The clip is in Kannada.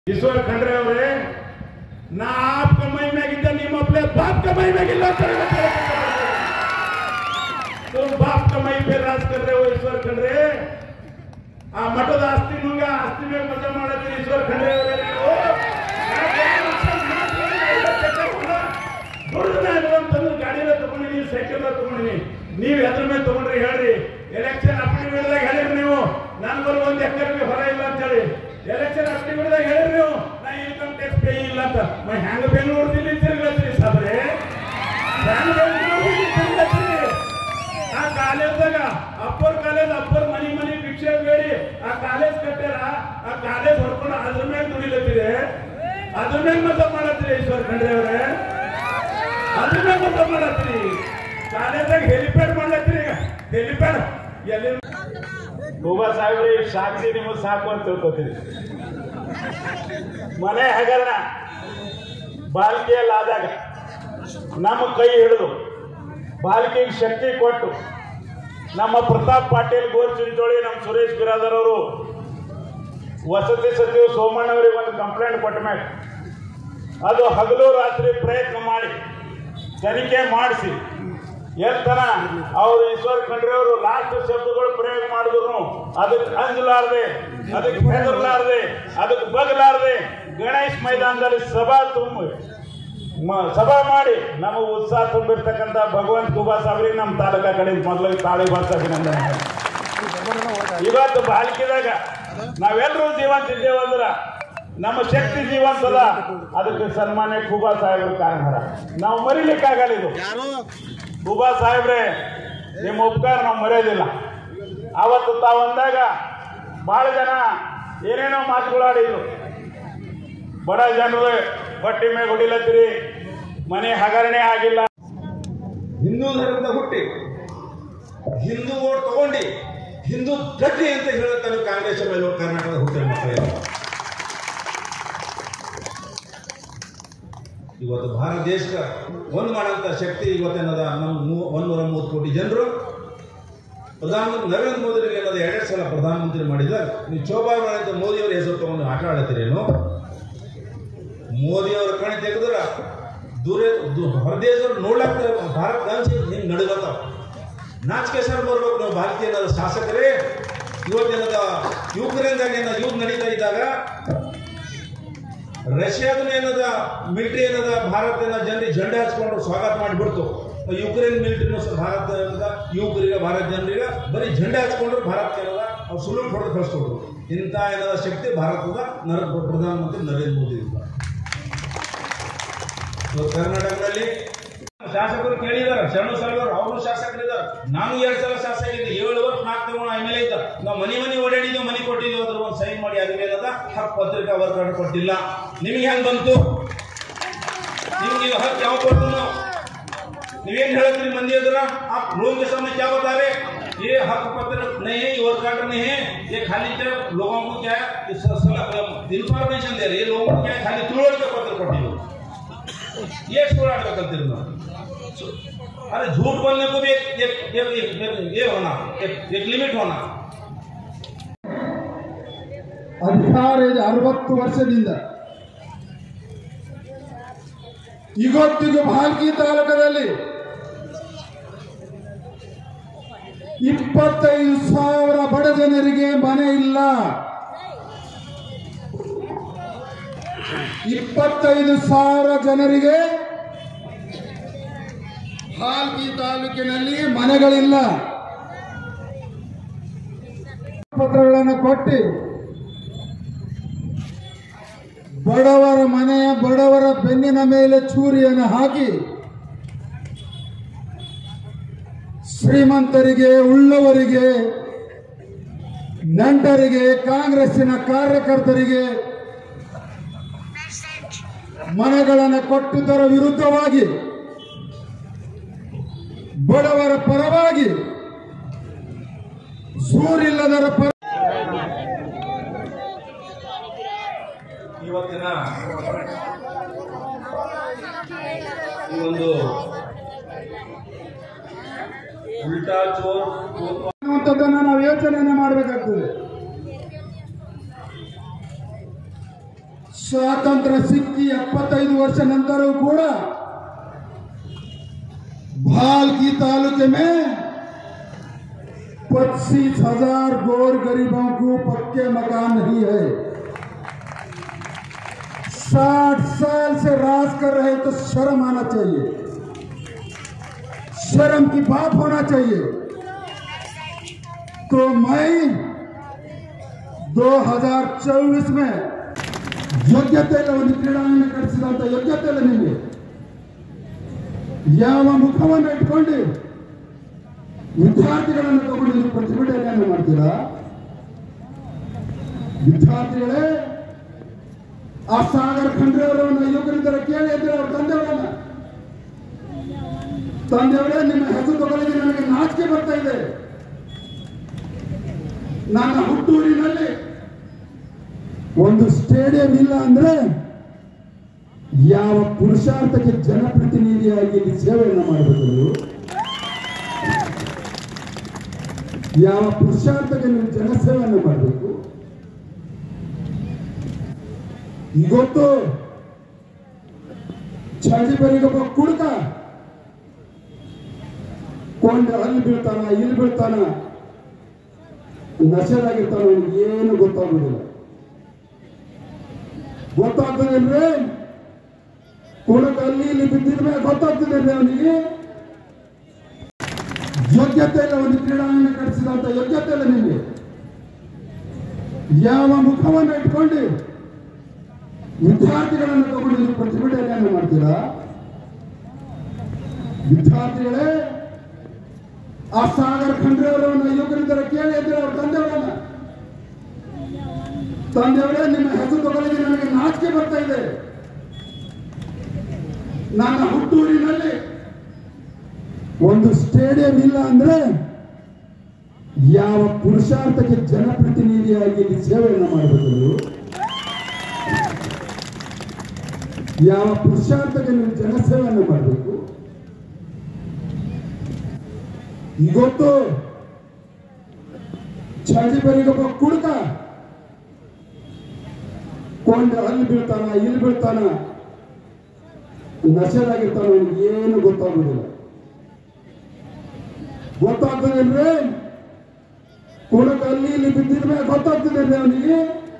ಈಶ್ವರ್ ಖಂಡ್ರೆ ಅವರೇ ನಾ ಆಪ್ ಕಮಾಯಿ ಮ್ಯಾಗಿದ್ದ ನಿಮ್ಮ ಅಪ್ಲೆ ಬಾಪ್ ಕಮಾಯಿ ಮ್ಯಾಗಿಲ್ಲ ಅಂತ ಹೇಳ್ಬೇಕು. तुम बाप कमाई पे राज कर रहे हो ईश्वर खंड्रे ಆ ಮಠದ ಆಸ್ತಿ ನುಂಗ ಆಸ್ತಿ ಮೇಲೆ ಮಜಾ ಮಾಡತ್ತೀರಿ ಈಶ್ವರ್ ಖಂಡ್ರೆ ಅವರೇ ನೀವು ದುಡಿದ್ರೆ ಗಾಡಿನ ತಗೊಂಡಿನಿ ಸೈಕಲ್ ತಗೊಂಡಿನಿ ನೀವ್ ಎದ್ರ ಮೇಲೆ ತಗೊಂಡ್ರಿ ಹೇಳ್ರಿ ಎಲೆಕ್ಷನ್ ಅಫಿಡವಿಟ್ದಾಗ ಹೇಳಿರಿ ನೀವು ನನ್ ಬರೋ ಒಂದ್ ಎಕರೆ ಹೊರ ಇಲ್ಲ ಅಂತ ಹೇಳಿ ಎಲೆಕ್ಷನ್ ಅಫಿಡವಿಟ್ದಾಗ ಹೇಳಿರಿ ನೀವು ನಾ ಇನ್ಕಮ್ ಟ್ಯಾಕ್ಸ್ ಪೇ ಇಲ್ಲ ಅಂತ ಮ ಹೆಂಗ ಬೆಂಗಳೂರು ತಿರುಗತ್ತೀರಿ ಸಾಬ್ರೆ ಹೆಂಗ ಬೆಂಗಳೂರು ತಿರುಗತ್ತೀರಿ ಆ ಕಾಲೇಜ್ದಾಗ upper college upper money money ಭಿಕ್ಷೆ ಬೇಡಿ ಆ ಕಾಲೇಜ್ ಕಟ್ಟ್ಯಾರ ಆ ಕಾಲೇಜ್ ಹೊಡ್ಕೊಂಡು ಅದ್ರ ಮೇಲೆ ದುಡಿಲತ್ತಿದೆ ಅದ್ರ ಮೇಲೆ ಮತ ಮಾಡತ್ತೀರಿ ಈಶ್ವರ್ ಖಂಡ್ರೆ ಅವರೇ ಅದ್ರ ಮೇಲೆ ಮತ ಮಾಡತ್ತೀರಿ ಕಾಲೇಜಾಗ ಹೆಲಿಪ್ಯಾಡ್ ಮಾಡ್ಲತ್ತೀರಿ ಈಗ ಹೆಲಿಪ್ಯಾಡ್ ಎಲ್ಲಿ ಗೋಬಾ ಸಾಹೇಬ್ರಿ ಸಾಕ್ಷಿ ನಿಮಗೆ ಸಾಕು ಅಂತ ತಿಳ್ಕೊತೀರಿ ಮನೆ ಹಗರಣ ಬಾಲ್ಕಿಯಲ್ಲಿ ಆದಾಗ ನಮ್ಮ ಕೈ ಹಿಡಿದು ಬಾಲಿಕೆಗೆ ಶಕ್ತಿ ಕೊಟ್ಟು ನಮ್ಮ ಪ್ರತಾಪ್ ಪಾಟೀಲ್ ಗೋರ್ ಚಿಂಚೋಳಿ ನಮ್ಮ ಸುರೇಶ್ ಬಿರಾದರ್ ಅವರು ವಸತಿ ಸಚಿವ ಸೋಮಣ್ಣವರಿಗೆ ಒಂದು ಕಂಪ್ಲೇಂಟ್ ಕೊಟ್ಟ ಮೇಲೆ ಅದು ಹಗಲು ರಾತ್ರಿ ಪ್ರಯತ್ನ ಮಾಡಿ ತನಿಖೆ ಮಾಡಿಸಿ ಎತ್ತನ ಅವರು ಈಶ್ವರ್ ಖಂಡ್ರೆ ಅವರು ಲಾಸ್ಟ್ ಶಬ್ದಗಳು ಪ್ರಯೋಗ ಮಾಡಿದ್ರು ಅದಕ್ಕೆ ಅಂಜಲಾರ್ದೆ ಅದಕ್ಕೆ ಹೆದರ್ಲಾರ್ದೆ ಅದಕ್ಕೆ ಬಗಲಾರ್ದೆ ಗಣೇಶ್ ಮೈದಾನದಲ್ಲಿ ಸಭಾ ತುಂಬ ಮ- ಸಭಾ ಮಾಡಿ ನಮಗೆ ಉತ್ಸಾಹ ತುಂಬಿರ್ತಕ್ಕಂಥ ಭಗವಂತ ಕುಬಾ ಸಾಬ್ರಿಗೆ ನಮ್ಮ ತಾಲೂಕಾ ಕಡೆ ಮೊದಲು ತಾಳಿ ಬರ್ತ ಅಭಿನಂದನೆ ಇವತ್ತು ಬಾಲಿಕಿದಾಗ ನಾವೆಲ್ಲರೂ ಜೀವಂತ ಇದ್ದೇವಂದ್ರ ನಮ್ಮ ಶಕ್ತಿ ಜೀವಂತದ ಅದಕ್ಕೆ ಸನ್ಮಾನ್ಯ ಕುಬಾ ಸಾಹೇಬ್ರ ಕಾರಣ ನಾವು ಮರಿಲಿಕ್ಕಾಗಲ್ಲ ಇದು ಕುಬಾ ಸಾಹೇಬ್ರೆ ನಿಮ್ಮ ಉಪಕಾರ ನಾವು ಮರೆಯೋದಿಲ್ಲ ಅವತ್ತು ತಾವು ಅಂದಾಗ ಬಹಳ ಜನ ಏನೇನೋ ಮಾತುಗಳಾಡಿದ್ರು ಬಡ ಜನರು ಬಟ್ಟೆ ಮೇಲೆ ಹೊಡಿಲತ್ತೀರಿ ಮನೆ ಹಗರಣೆ ಆಗಿಲ್ಲ ಹಿಂದೂ ಧರ್ಮದ ಹುಟ್ಟಿ ಹಿಂದೂ ಓಟ್ ತಗೊಂಡು ಹಿಂದೂ ಗಟ್ಟಿ ಅಂತ ಹೇಳುತ್ತಾನೆ ಕಾಂಗ್ರೆಸ್ ಮೇಲೆ ಕರ್ನಾಟಕದ ಹುಟ್ಟಿದ ಮಕ್ಕಳಿಗೆ ಇವತ್ತು ಭಾರತ ದೇಶದ ಒಂದು ಮಾಡೋಂಥ ಶಕ್ತಿ ಇವತ್ತೇನದ ನಮ್ಮ ಮೂ- ಒಂದೂರ ಮೂವತ್ತು ಕೋಟಿ ಜನರು ಪ್ರಧಾನಮಂತ್ರಿ ನರೇಂದ್ರ ಮೋದಿಗೆ ಏನದ ಎರಡೆರಡು ಸಲ ಪ್ರಧಾನಮಂತ್ರಿ ಮಾಡಿದ್ದಾರೆ ನೀವು ಚೋಬಾರ್ ಮಾಡಿದ ಮೋದಿಯವರ ಹೆಸರು ತಗೊಂಡು ಆಟ ಆಡತ್ತೀರೇನು ಮೋದಿಯವರ ಕಣೆ ತೆಗೆದ್ರ ದೂರ ದೂ- ಹೊರದೇಶದವ್ರು ನೋಡ್ಲಾಕ ಭಾರತ ಅನ್ಸಿ ಹಿಂಗೆ ನಡುಗತ್ತಾವ ನಾಚಿಕೆ ಸರ್ ಬರ್ಬೇಕು ನಾವು ಭಾರತೀಯ ಏನದ ಶಾಸಕರೇ ಇವತ್ತೇನದ ಯುಕ್ರೇನ್ದಾಗ ಏನದ ಯುದ್ಧ ನಡೀತಾ ಇದ್ದಾಗ ರಷ್ಯಾದೂ ಏನದ ಮಿಲಿಟರಿ ಏನದ ಭಾರತದ ಜನರಿಗೆ ಜೆಂಡೆ ಹಚ್ಕೊಂಡು ಸ್ವಾಗತ ಮಾಡಿಬಿಡ್ತು ಯುಕ್ರೇನ್ ಮಿಲಿಟರಿನೂ ಸಹ ಭಾರತ ಏನದ ಯುವಕರಿಗೆ ಭಾರತ ಜನರಿಗೆ ಬರೀ ಜೆಂಡೆ ಹಚ್ಕೊಂಡ್ರು ಭಾರತ ಏನದ ಅವ್ರು ಸುಳ್ಳು ಹೊಡೆದು ಕಳಿಸ್ಕೊಡ್ರು ಇಂಥ ಏನದ ಶಕ್ತಿ ಭಾರತದ ನರ ಪ್ರಧಾನಮಂತ್ರಿ ನರೇಂದ್ರ ಮೋದಿ ಇದ್ದಾರೆ ಇವತ್ತು ಕರ್ನಾಟಕದಲ್ಲಿ ಶಾಸಕರು ಕೇಳಿದಾರೆ ಶರಣು ಸಲಗರು ಅವರು ಶಾಸಕರಿದ್ದಾರೆ ನಾನು ಎರಡು ಸಲ ಶಾಸಕ ಇದ್ದೆ ಏಳು ವರ್ಷ ನಾಲ್ಕು ತಿಂಗಳು ಎಮ್ ಎಲ್ ಎ ಇದ್ದ ನಾವು ಮನೆ ಮನೆ ಓಡಾಡಿದ್ವಿ ಮನೆ ಕೊಟ್ಟಿದ್ವಿ ಅದ್ರ ಒಂದು ಸೈನ್ ಮಾಡಿ ಅದ್ರ ಮೇಲೆ ಅದ ಹಕ್ಕು ಪತ್ರಿಕಾ ವರ್ಗಾವಣೆ ಕೊಟ್ಟಿಲ್ಲ ನಿಮಗೆ ಹೆಂಗ್ ಬಂತು ನಿಮ್ಗೆ ಇದು ಹಕ್ಕು ಯಾವ ಕೊಟ್ಟು ನಾವು ನೀವೇನ್ ಹೇಳ್ತೀರಿ ಮಂದಿ ಎದುರ आप लोगों के सामने क्या बता रहे ये हक पत्र नहीं है ये वर्क कार्ड नहीं है ये खाली क्या लोगों को क्या है इन्फॉर्मेशन दे रहे ये लोगों को क्या है खाली ತಿಳುವಳಿಕೆ ಪತ್ರ ಕೊಟ್ಟಿದ್ರು ಎಷ್ಟು ಓಡಾಡ್ಬೇಕಂತೀರಿ ನಾವು अरे झूठ बोलने को भी एक एक एक, एक, एक ये होना एक, एक लिमिट होना ಅಧಿಕಾರ ಇದೆ ಅರವತ್ತು ವರ್ಷದಿಂದ ಇವತ್ತಿಗೂ ಭಾಲ್ಕಿ ತಾಲೂಕದಲ್ಲಿ ಇಪ್ಪತ್ತೈದು ಸಾವಿರ ಬಡ ಜನರಿಗೆ ಮನೆ ಇಲ್ಲ ಇಪ್ಪತ್ತೈದು ಸಾವಿರ ಜನರಿಗೆ ಹಾಲ್ಕಿ ತಾಲೂಕಿನಲ್ಲಿ ಮನೆಗಳಿಲ್ಲ ಪತ್ರಗಳನ್ನು ಕೊಟ್ಟು ಬಡವರ ಮನೆಯ ಬಡವರ ಬೆನ್ನಿನ ಮೇಲೆ ಚೂರಿಯನ್ನು ಹಾಕಿ ಶ್ರೀಮಂತರಿಗೆ ಉಳ್ಳವರಿಗೆ ನಂಟರಿಗೆ ಕಾಂಗ್ರೆಸ್ಸಿನ ಕಾರ್ಯಕರ್ತರಿಗೆ ಮನೆಗಳನ್ನು ಕೊಟ್ಟುದರ ವಿರುದ್ಧವಾಗಿ ಬಡವರ ಪರವಾಗಿ ಸೂರಿಲ್ಲದರ ಪರ ಇವತ್ತಿನ ಈ ಒಂದು ಉಲ್ಟಾ ಚೋರ್ ಕೋತ್ವಾ ಅನ್ನುವಂಥದ್ದನ್ನ ನಾವು ಯೋಚನೆಯನ್ನ ಮಾಡಬೇಕಾಗ್ತದೆ ಸ್ವಾತಂತ್ರ್ಯ ಸಿಕ್ಕಿ ಎಪ್ಪತ್ತೈದು ವರ್ಷ ನಂतरವೂ ಕೂಡ भालकी तालुके में पच्चीस हजार गोर गरीबों को पक्के मकान नहीं है साठ साल से राज कर रहे तो शर्म आना चाहिए शर्म की बात होना चाहिए तो मैं 2024 में ಯೋಗ್ಯತೆ ಇಲ್ಲ ಒಂದು ಕ್ರೀಡಾಂಗಣ ಕಟ್ಟಿಸಿದಂತ ಯೋಗ್ಯತೆ ಇಲ್ಲ ನಿಮಗೆ ಯಾವ ಮುಖವನ್ನು ಇಟ್ಕೊಂಡು ವಿದ್ಯಾರ್ಥಿಗಳನ್ನು ತಗೊಂಡು ನೀವು ಪ್ರತಿಭಟನೆಯನ್ನು ಮಾಡ್ತೀರಾ ವಿದ್ಯಾರ್ಥಿಗಳೇ ಆ ಸಾಗರ್ ಖಂಡ್ರೆ ಅವರನ್ನ ಯುವಕರಿದ್ದರ ಕೇಳಿ ಇದ್ರೆ ಅವ್ರ ತಂದೆಯವರನ್ನ ತಂದೆಯವರೇ ನಿಮ್ಮ ಹೆಸರು ತಗೊಳ್ಳಿಗೆ ನನಗೆ ನಾಚಿಕೆ ಬರ್ತಾ ಇದೆ ನನ್ನ ಹುಟ್ಟೂರಿನಲ್ಲಿ ಒಂದು ಸ್ಟೇಡಿಯಂ ಇಲ್ಲ ಅಂದ್ರೆ ಯಾವ ಪುರುಷಾರ್ಥಕ್ಕೆ ಜನಪ್ರತಿನಿಧಿಯಾಗಿ ಇಲ್ಲಿ ಸೇವೆಯನ್ನು ಮಾಡಬೇಕು ನೀವು ಯಾವ ಪುರುಷಾರ್ಥಕ್ಕೆ ನೀವು ಜನಸೇವೆಯನ್ನು ಮಾಡಬೇಕು ಇವತ್ತು ಚಾಜಿಬರಿಗೊಬ್ಬ ಕುಡುಕ ಕೊಂಡ ಅಲ್ಲಿ ಬೀಳ್ತಾನ ಇಲ್ಲಿ ಬೀಳ್ತಾನ ನಶೆದಾಗಿರ್ತಾನ ಅವನಿಗೆ ಏನು ಗೊತ್ತಾಗುದಿಲ್ಲ ಗೊತ್ತಾಗ್ತದಿಲ್ರಿ ಕುಡುಕ ಅಲ್ಲಿ ಇಲ್ಲಿ ಬಿದ್ದಿದ ಮೇಲೆ ಗೊತ್ತಾಗ್ತದಿಲ್ರಿ ಅವನಿಗೆ ಯೋಗ್ಯತೆ ಇಲ್ಲ ಒಂದು ಕ್ರೀಡಾಂಗಣ ಕಟ್ಟಿಸಿದಂತ ಯೋಗ್ಯತೆ ಇಲ್ಲ ನಿಮಗೆ ಯಾವ ಮುಖವನ್ನು ಇಟ್ಕೊಂಡು ವಿದ್ಯಾರ್ಥಿಗಳನ್ನು ತಗೊಂಡು ನೀವು ಪ್ರತಿಭಟನೆಯನ್ನು ಮಾಡ್ತೀರಾ ವಿದ್ಯಾರ್ಥಿಗಳೇ ಆ ಸಾಗರ್ ಖಂಡ್ರೆ ಅವರನ್ನ ಯುವಕರಿದ್ದರ ಕೇಳಿ ಇದ್ರೆ ಅವ್ರ ತಂದೆಯವರನ್ನ ತಂದೆಯವರೇ ನಿಮ್ಮ ಹೆಸರು ತಗೊಳ್ಳಿಗೆ ನನಗೆ ನಾಚಿಕೆ ಬರ್ತಾ ಇದೆ ನನ್ನ ಹುಟ್ಟೂರಿನಲ್ಲಿ ಒಂದು ಸ್ಟೇಡಿಯಂ ಇಲ್ಲ ಅಂದ್ರೆ ಯಾವ ಪುರುಷಾರ್ಥಕ್ಕೆ ಜನಪ್ರತಿನಿಧಿಯಾಗಿ ಇಲ್ಲಿ ಸೇವೆಯನ್ನು ಮಾಡಬೇಕು ನೀವು ಯಾವ ಪುರುಷಾರ್ಥಕ್ಕೆ ನೀವು ಜನಸೇವೆಯನ್ನು ಮಾಡಬೇಕು ಇವತ್ತು ಚಾಜಿಬರಿಗೊಬ್ಬ ಕುಡುಕ ಕೊಂಡ ಅಲ್ಲಿ ಬೀಳ್ತಾನ ಇಲ್ಲಿ ಬೀಳ್ತಾನ ನಶೆದಾಗಿರ್ತಾನ ಅವನಿಗೆ ಏನು ಗೊತ್ತಾಗುದಿಲ್ಲ ಗೊತ್ತಾಗ್ತದಿಲ್ರಿ ಕುಡುಕ ಅಲ್ಲಿ ಇಲ್ಲಿ ಬಿದ್ದಿದ ಮೇಲೆ ಗೊತ್ತಾಗ್ತದಿಲ್ರಿ ಅವನಿಗೆ